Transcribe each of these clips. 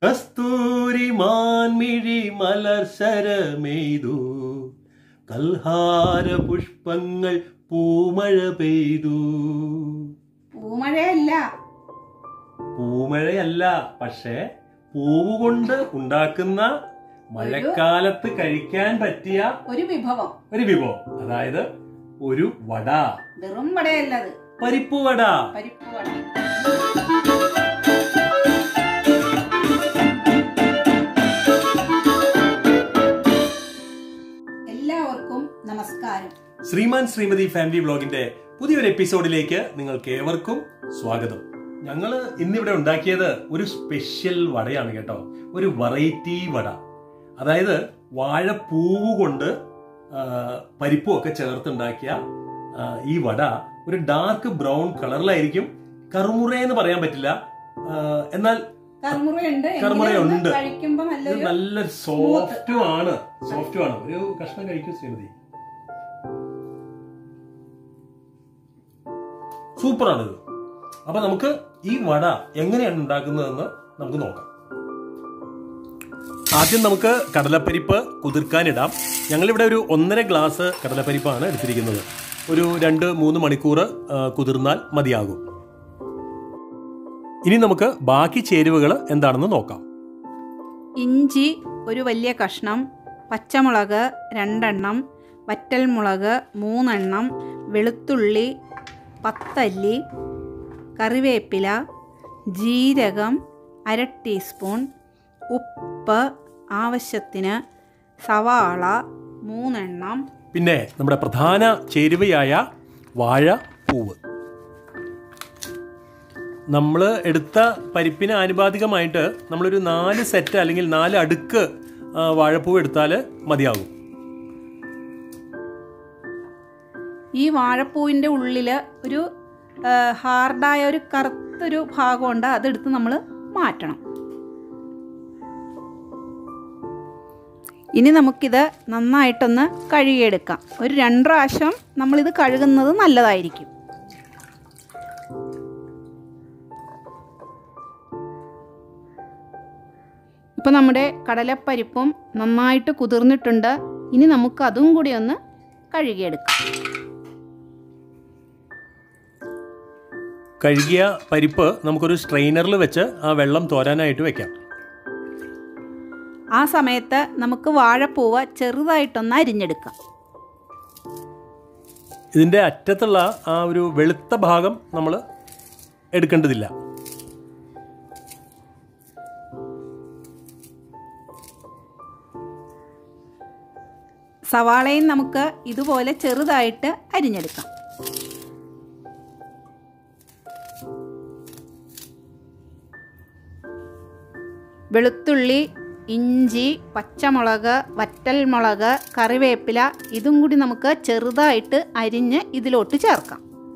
കസ്തൂരി മാൻമിഴി മലർശരമെയ്തു കൽഹാര പുഷ്പങ്ങൾ പൂമഴ പെയ്തു പൂമഴയല്ല പൂമഴയല്ല പക്ഷേ പൂവ് കൊണ്ട് ഉണ്ടാക്കുന്ന മഴക്കാലത്ത് കഴിക്കാൻ പറ്റിയ ഒരു വിഭവം ഒരു വിഭവം അതായത് ഒരു വട വെറും വടയല്ല അത് പരിപ്പ് വട പരിപ്പ് വട എല്ലാവർക്കും നമസ്കാരം ശ്രീമാൻ ശ്രീമതി ഫാമിലി വ്ളോഗിന്റെ പുതിയൊരു എപ്പിസോഡിലേക്ക് നിങ്ങൾക്ക് ഏവർക്കും സ്വാഗതം ഞങ്ങൾ ഇന്നിവിടെ ഉണ്ടാക്കിയത് ഒരു സ്പെഷ്യൽ വടയാണ് കേട്ടോ ഒരു വെറൈറ്റി വട അതായത് വാഴപ്പൂവ് കൊണ്ട് ആ, പരിപ്പും ഒക്കെ ചേർത്തുണ്ടാക്കിയ ആ, ഈ വട ഒരു ഡാർക്ക് ബ്രൗൺ കളറിലായിരിക്കും കറുമുറ എന്ന് പറയാൻ പറ്റില്ല ആ, എന്നാൽ കർമുറയുണ്ട് എങ്കിലും കറുമുറയുണ്ട്. ഒന്ന് കഴിക്കുമ്പോ ഇത് നല്ലൊരു നല്ല സോഫ്റ്റും ആണ് സോഫ്റ്റും ആണ് ഒരു കഷ്ണം കഴിക്കും ശ്രീമതി സൂപ്പറാണ് ഇത് അപ്പൊ നമുക്ക് ഈ വട എങ്ങനെയാണ് ഉണ്ടാക്കുന്നതെന്ന് നമുക്ക് നോക്കാം ആദ്യം നമുക്ക് കടലപ്പരിപ്പ് കുതിർക്കാനിടാം ഞങ്ങളിവിടെ ഒരു ഒന്നര ഗ്ലാസ് കടലപ്പരിപ്പാണ് എടുത്തിരിക്കുന്നത് ഒരു രണ്ട് മൂന്ന് മണിക്കൂർ ആ, കുതിർന്നാൽ മതിയാകും ഇനി നമുക്ക് ബാക്കി ചേരുവകൾ എന്താണെന്ന് നോക്കാം ഇഞ്ചി ഒരു വലിയ കഷ്ണം പച്ചമുളക് രണ്ടെണ്ണം വറ്റൽമുളക് മൂന്നെണ്ണം വെളുത്തുള്ളി പത്തല്ലി കറിവേപ്പില ജീരകം അര ടീസ്പൂൺ ഉപ്പ് ആവശ്യത്തിന് സവാള മൂന്നെണ്ണം പിന്നെ നമ്മുടെ പ്രധാന ചേരുവയായ വാഴപ്പൂവ് നമ്മൾ എടുത്ത പരിപ്പിന് ആനുപാതികമായിട്ട് നമ്മളൊരു നാല് സെറ്റ് അല്ലെങ്കിൽ നാല് അടുക്ക് ആ, വാഴപ്പൂവ് എടുത്താൽ മതിയാകും ഈ വാഴപ്പൂവിൻ്റെ ഉള്ളിൽ ഒരു ആ, ഹാർഡായ ഒരു കറുത്തൊരു ഭാഗമുണ്ട് അതെടുത്ത് നമ്മൾ മാറ്റണം ഇനി നമുക്കിത് നന്നായിട്ടൊന്ന് കഴുകിയെടുക്കാം ഒരു രണ്ട് പ്രാവശ്യം നമ്മളിത് കഴുകുന്നത് നല്ലതായിരിക്കും ഇപ്പോൾ നമ്മുടെ കടലപ്പരിപ്പും നന്നായിട്ട് കുതിർന്നിട്ടുണ്ട് ഇനി നമുക്ക് അതും കൂടി ഒന്ന് കഴുകിയെടുക്കാം കഴുകിയ പരിപ്പ് നമുക്കൊരു സ്ട്രെയിനറിൽ വെച്ച് ആ വെള്ളം തോരാനായിട്ട് വെക്കാം ആ സമയത്ത് നമുക്ക് വാഴപ്പൂവ് ചെറുതായിട്ടൊന്ന് അരിഞ്ഞെടുക്കാം ഇതിൻ്റെ അറ്റത്തുള്ള ആ ഒരു വെളുത്ത ഭാഗം നമ്മൾ എടുക്കേണ്ടതില്ല സവാളയും നമുക്ക് ഇതുപോലെ ചെറുതായിട്ട് അരിഞ്ഞെടുക്കാം വെളുത്തുള്ളി ഇഞ്ചി പച്ചമുളക് വറ്റൽമുളക് കറിവേപ്പില ഇതും കൂടി നമുക്ക് ചെറുതായിട്ട് അരിഞ്ഞ് ഇതിലോട്ട് ചേർക്കാം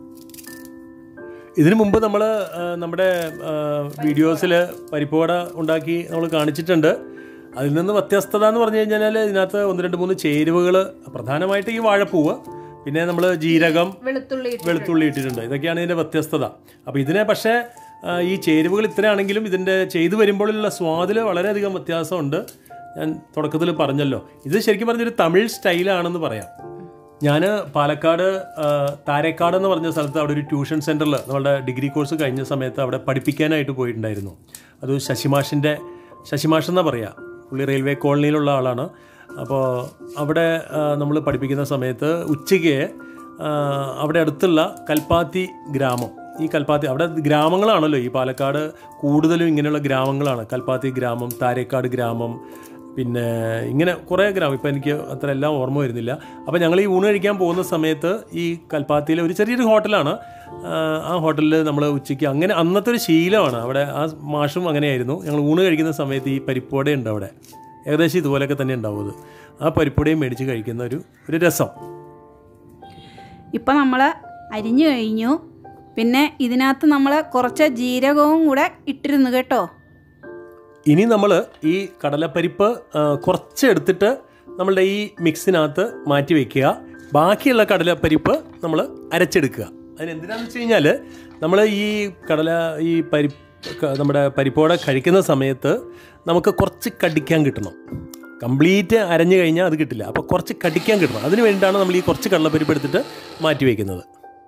ഇതിനു മുമ്പ് നമ്മൾ നമ്മുടെ വീഡിയോസിൽ പരിപ്പുവട ഉണ്ടാക്കി നമ്മൾ കാണിച്ചിട്ടുണ്ട് അതിൽ നിന്ന് വ്യത്യസ്തത എന്ന് പറഞ്ഞു കഴിഞ്ഞാൽ ഇതിനകത്ത് ഒന്ന് രണ്ട് മൂന്ന് ചേരുവകൾ പ്രധാനമായിട്ട് ഈ വാഴപ്പൂവ് പിന്നെ നമ്മൾ ജീരകം വെളുത്തുള്ളി ഇട്ടിട്ട് വെളുത്തുള്ളി ഇട്ടിട്ടുണ്ട് ഇതൊക്കെയാണ് ഇതിൻ്റെ വ്യത്യസ്തത അപ്പോൾ ഇതിനെ പക്ഷേ ആ, ഈ ചേരുവകൾ ഇത്രയാണെങ്കിലും ഇതിൻ്റെ ചെയ്തു വരുമ്പോഴുള്ള സ്വാദിൽ വളരെയധികം വ്യത്യാസമുണ്ട് ഞാൻ തുടക്കത്തിൽ പറഞ്ഞല്ലോ ഇത് ശരിക്കും പറഞ്ഞൊരു തമിഴ് സ്റ്റൈലാണെന്ന് പറയാം ഞാൻ പാലക്കാട് ആ, താരേക്കാട് എന്ന് പറഞ്ഞ സ്ഥലത്ത് അവിടെ ഒരു ട്യൂഷൻ സെൻറ്ററിൽ നമ്മളുടെ ഡിഗ്രി കോഴ്സ് കഴിഞ്ഞ സമയത്ത് അവിടെ പഠിപ്പിക്കാനായിട്ട് പോയിട്ടുണ്ടായിരുന്നു അത് ശശിമാഷിൻ്റെ ശശിമാഷ് എന്നാ പറയുക പുള്ളി റെയിൽവേ കോളനിയിലുള്ള ആളാണ് അപ്പോൾ അവിടെ നമ്മൾ പഠിപ്പിക്കുന്ന സമയത്ത് ഉച്ചയ്ക്ക് ആ, അവിടെ അടുത്തുള്ള കൽപ്പാത്തി ഗ്രാമം ഈ കൽപ്പാത്തി അവിടെ ഗ്രാമങ്ങളാണല്ലോ ഈ പാലക്കാട് കൂടുതലും ഇങ്ങനെയുള്ള ഗ്രാമങ്ങളാണ് കൽപ്പാത്തി ഗ്രാമം താരേക്കാട് ഗ്രാമം പിന്നെ ഇങ്ങനെ കുറേ ഗ്രാമം ഇപ്പം എനിക്ക് അത്ര എല്ലാം ഓർമ്മ വരുന്നില്ല അപ്പോൾ ഞങ്ങൾ ഈ ഊണ് കഴിക്കാൻ പോകുന്ന സമയത്ത് ഈ കൽപ്പാത്തിയിലെ ഒരു ചെറിയൊരു ഹോട്ടലാണ് ആ, ആ ഹോട്ടലിൽ നമ്മൾ ഉച്ചയ്ക്ക് അങ്ങനെ അന്നത്തെ ഒരു ശീലമാണ് അവിടെ ആ മാഷും അങ്ങനെയായിരുന്നു ഞങ്ങൾ ഊണ് കഴിക്കുന്ന സമയത്ത് ഈ പരിപ്പോടെ ഉണ്ട് അവിടെ ഏകദേശം ഇതുപോലെയൊക്കെ തന്നെ ഉണ്ടാവും അത് ആ പരിപ്പോടയും മേടിച്ച് കഴിക്കുന്ന ഒരു ഒരു രസം ഇപ്പം നമ്മൾ അരിഞ്ഞു കഴിഞ്ഞു പിന്നെ ഇതിനകത്ത് നമ്മൾ കുറച്ച് ജീരകവും കൂടെ ഇട്ടിരുന്നു കേട്ടോ ഇനി നമ്മൾ ഈ കടലപ്പരിപ്പ് ആ, കുറച്ച് എടുത്തിട്ട് നമ്മളുടെ ഈ മിക്സിനകത്ത് മാറ്റി വയ്ക്കുക ബാക്കിയുള്ള കടലപ്പരിപ്പ് നമ്മൾ അരച്ചെടുക്കുക അതിനെന്തിനാന്ന് വെച്ച് കഴിഞ്ഞാൽ നമ്മൾ ഈ കടല ഈ പരി ക- നമ്മുടെ പരിപ്പോട കഴിക്കുന്ന സമയത്ത് നമുക്ക് കുറച്ച് കടിക്കാൻ കിട്ടണം കംപ്ലീറ്റ് അരഞ്ഞു കഴിഞ്ഞാൽ അത് കിട്ടില്ല അപ്പോൾ കുറച്ച് കടിക്കാൻ കിട്ടണം അതിന് വേണ്ടിയിട്ടാണ് നമ്മൾ ഈ കുറച്ച് കടലപ്പരിപ്പ് എടുത്തിട്ട് മാറ്റി വയ്ക്കുന്നത്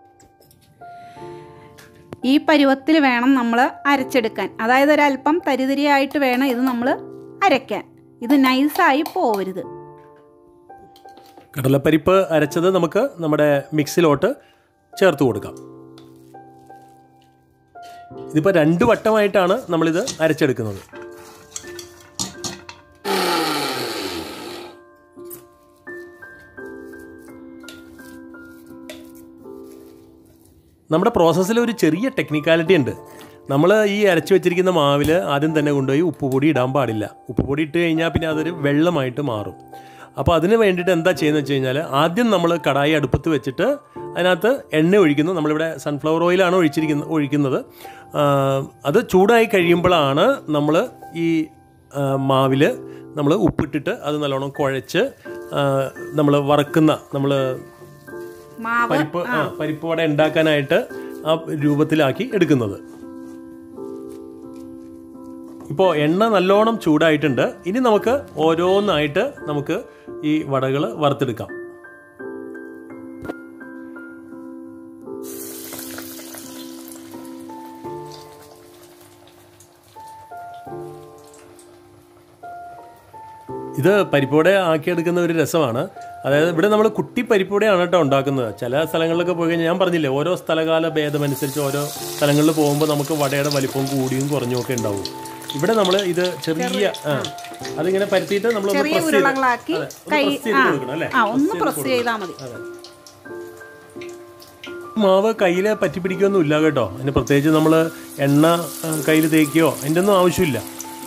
ഈ പരുവത്തിൽ വേണം നമ്മൾ അരച്ചെടുക്കാൻ അതായത് ഒരല്പം തരിതരിയായിട്ട് വേണം ഇത് നമ്മൾ അരയ്ക്കാൻ ഇത് നൈസായി പോവരുത് കടലപ്പരിപ്പ് അരച്ചത് നമുക്ക് നമ്മുടെ മിക്സിലോട്ട് ചേർത്ത് കൊടുക്കാം ഇതിപ്പോൾ രണ്ട് വട്ടമായിട്ടാണ് നമ്മളിത് അരച്ചെടുക്കുന്നത് നമ്മുടെ പ്രോസസ്സിൽ ഒരു ചെറിയ ടെക്നിക്കാലിറ്റി ഉണ്ട് നമ്മൾ ഈ അരച്ചു വെച്ചിരിക്കുന്ന മാവിൽ ആദ്യം തന്നെ കൊണ്ടുപോയി ഉപ്പുപൊടി ഇടാൻ പാടില്ല ഉപ്പുപൊടി ഇട്ട് കഴിഞ്ഞാൽ പിന്നെ അതൊരു വെള്ളമായിട്ട് മാറും അപ്പോൾ അതിന് വേണ്ടിയിട്ട് എന്താ ചെയ്യുന്നത് വെച്ച് കഴിഞ്ഞാൽ ആദ്യം നമ്മൾ കടായി അടുപ്പത്ത് വെച്ചിട്ട് അതിനകത്ത് എണ്ണ ഒഴിക്കുന്നു നമ്മളിവിടെ സൺഫ്ലവർ ഓയിലാണ് ഒഴിച്ചിരിക്കുന്നത് ഒഴിക്കുന്നത് ആ, അത് ചൂടായി കഴിയുമ്പോഴാണ് നമ്മൾ ഈ മാവിൽ നമ്മൾ ഉപ്പിട്ടിട്ട് അത് നല്ലോണം കുഴച്ച് നമ്മൾ വറക്കുന്ന നമ്മൾ മാവ് പരിപ്പ് ആ പരിപ്പ് വട ഉണ്ടാക്കാനായിട്ട് ആ രൂപത്തിലാക്കി എടുക്കുന്നത് ഇപ്പോൾ എണ്ണ നല്ലോണം ചൂടായിട്ടുണ്ട് ഇനി നമുക്ക് ഓരോന്നായിട്ട് നമുക്ക് ഈ വടകൾ വറുത്തെടുക്കാം ഇത് പരിപ്പോടെ ആക്കിയെടുക്കുന്ന ഒരു രസമാണ് അതായത് ഇവിടെ നമ്മൾ കുട്ടി പരിപ്പോടെയാണ് കേട്ടോ ഉണ്ടാക്കുന്നത് ചില സ്ഥലങ്ങളിലൊക്കെ പോയി കഴിഞ്ഞാൽ ഞാൻ പറഞ്ഞില്ലേ ഓരോ സ്ഥലകാല ഭേദമനുസരിച്ച് ഓരോ സ്ഥലങ്ങളിൽ പോകുമ്പോൾ നമുക്ക് വടയുടെ വലിപ്പം കൂടിയും കുറഞ്ഞും ഒക്കെ ഉണ്ടാവും ഇവിടെ നമ്മൾ ഇത് ചെറിയ ആ അതിങ്ങനെ പരത്തിയിട്ട് നമ്മൾ ചെറിയ പ്രസ് ചെയ്ത് ഉരുളകളാക്കി അതെ, ഒന്ന് കൈ press ചെയ്ത് ആ കൊടുക്കണം അല്ലേ? ആ ഒന്ന് Press ചെയ്ത് പ്രസ് ചെയ്താൽ മതി അതെ. മാവ് കയ്യിൽ പറ്റി പിടിക്കുകയൊന്നും ഇല്ല കേട്ടോ അതിന് പ്രത്യേകിച്ച് നമ്മൾ എണ്ണ കയ്യിൽ തേക്കുകയോ അതിൻ്റെ ഒന്നും ആവശ്യമില്ല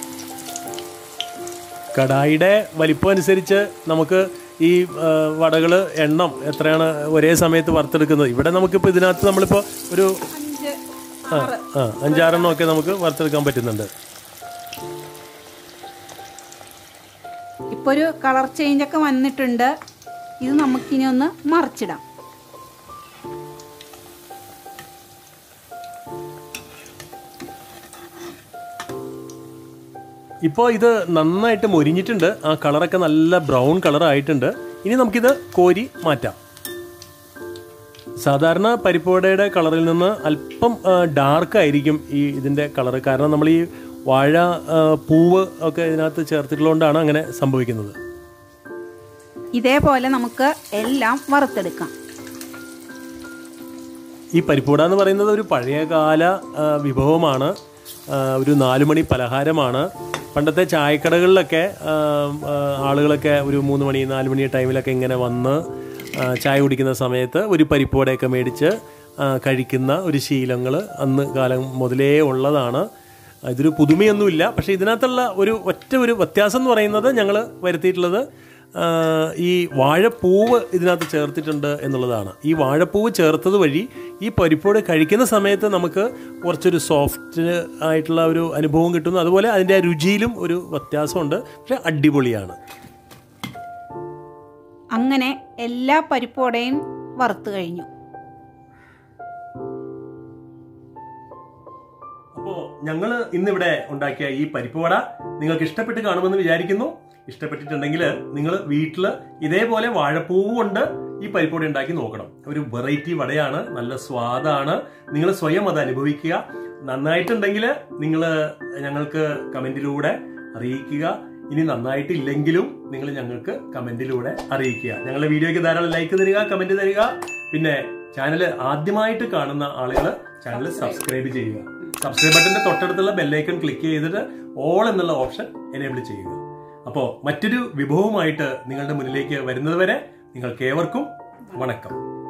കടായിയുടെ വലിപ്പം അനുസരിച്ച് നമുക്ക് ഈ വടകൾ എണ്ണം എത്രയാണ് ഒരേ സമയത്ത് വറുത്തെടുക്കുന്നത് ഇവിടെ നമുക്കിപ്പോൾ ഇതിനകത്ത് നമ്മളിപ്പോൾ ഒരു അഞ്ച് ആ ആ അഞ്ചാറെണ്ണം ഒക്കെ നമുക്ക് വറുത്തെടുക്കാൻ പറ്റുന്നുണ്ട് ഇപ്പോൾ ഒരു കളർ ചേഞ്ച് ഒക്കെ വന്നിട്ടുണ്ട് ഇത് നമുക്കിനി ഒന്ന് മറിച്ചിടാം ഇപ്പോൾ ഇത് നന്നായിട്ട് മൊരിഞ്ഞിട്ടുണ്ട് ആ കളറൊക്കെ നല്ല ബ്രൗൺ കളർ ആയിട്ടുണ്ട് ഇനി നമുക്കിത് കോരി മാറ്റാം സാധാരണ പരിപ്പുവടയുടെ കളറിൽ നിന്ന് അല്പം ഡാർക്ക് ആയിരിക്കും ഈ ഇതിൻ്റെ കളറ് കാരണം നമ്മൾ ഈ വാഴ ആ, പൂവ് ഒക്കെ ഇതിനകത്ത് ചേർത്തിട്ടുള്ളതുകൊണ്ടാണ് അങ്ങനെ സംഭവിക്കുന്നത് ഇതേപോലെ നമുക്ക് എല്ലാം വറുത്തെടുക്കാം ഈ പരിപ്പുവട എന്ന് പറയുന്നത് ഒരു പഴയകാല ആ, വിഭവമാണ് ആ, ഒരു നാലുമണി പലഹാരമാണ് പണ്ടത്തെ ചായക്കടകളിലൊക്കെ ആ, ആ, ആളുകളൊക്കെ ഒരു മൂന്ന് മണി നാല് മണി ടൈമിലൊക്കെ ഇങ്ങനെ വന്ന് ആ, ചായ കുടിക്കുന്ന സമയത്ത് ഒരു പരിപ്പുവടയൊക്കെ മേടിച്ച് ആ, കഴിക്കുന്ന ഒരു ശീലങ്ങൾ അന്ന് കാലം മുതലേ ഉള്ളതാണ് ഇതൊരു പുതുമയൊന്നുമില്ല പക്ഷേ ഇതിനകത്തുള്ള ഒരു ഒറ്റ ഒരു വ്യത്യാസം എന്ന് പറയുന്നത് ഞങ്ങൾ വരുത്തിയിട്ടുള്ളത് ആ, ഈ വാഴപ്പൂവ് ഇതിനകത്ത് ചേർത്തിട്ടുണ്ട് എന്നുള്ളതാണ് ഈ വാഴപ്പൂവ് ചേർത്തത് വഴി ഈ പരിപ്പോട് കഴിക്കുന്ന സമയത്ത് നമുക്ക് കുറച്ചൊരു സോഫ്റ്റ് ആയിട്ടുള്ള ഒരു അനുഭവം കിട്ടുന്നു അതുപോലെ അതിൻ്റെ ആ രുചിയിലും ഒരു വ്യത്യാസമുണ്ട് പക്ഷെ അടിപൊളിയാണ് അങ്ങനെ എല്ലാ പരിപ്പോടെയും വറുത്ത് കഴിഞ്ഞു അപ്പോൾ ഞങ്ങൾ ഇന്നിവിടെ ഉണ്ടാക്കിയ ഈ പരിപ്പ് വട നിങ്ങൾക്ക് ഇഷ്ടപ്പെട്ട് കാണുമെന്ന് വിചാരിക്കുന്നു ഇഷ്ടപ്പെട്ടിട്ടുണ്ടെങ്കിൽ നിങ്ങൾ വീട്ടിൽ ഇതേപോലെ വാഴപ്പൂവ് കൊണ്ട് ഈ പരിപ്പുവട ഉണ്ടാക്കി നോക്കണം ഒരു വെറൈറ്റി വടയാണ് നല്ല സ്വാദാണ് നിങ്ങൾ സ്വയം അത് അനുഭവിക്കുക നന്നായിട്ടുണ്ടെങ്കിൽ നിങ്ങൾ ഞങ്ങൾക്ക് കമന്റിലൂടെ അറിയിക്കുക ഇനി നന്നായിട്ടില്ലെങ്കിലും നിങ്ങൾ ഞങ്ങൾക്ക് കമന്റിലൂടെ അറിയിക്കുക ഞങ്ങളുടെ വീഡിയോയ്ക്ക് ധാരാളം ലൈക്ക് തരിക കമന്റ് തരിക പിന്നെ ചാനൽ ആദ്യമായിട്ട് കാണുന്ന ആളുകൾ ചാനൽ സബ്സ്ക്രൈബ് ചെയ്യുക സബ്സ്ക്രൈബ് ബട്ടന്റെ തൊട്ടടുത്തുള്ള ബെല്ലൈക്കൺ ക്ലിക്ക് ചെയ്തിട്ട് ഓൾ എന്നുള്ള ഓപ്ഷൻ എനേബിൾ ചെയ്യുക അപ്പോൾ മറ്റൊരു വിഭവമായിട്ട് നിങ്ങളുടെ മുന്നിലേക്ക് വരുന്നത് വരെ നിങ്ങൾക്ക് ഏവർക്കും വണക്കം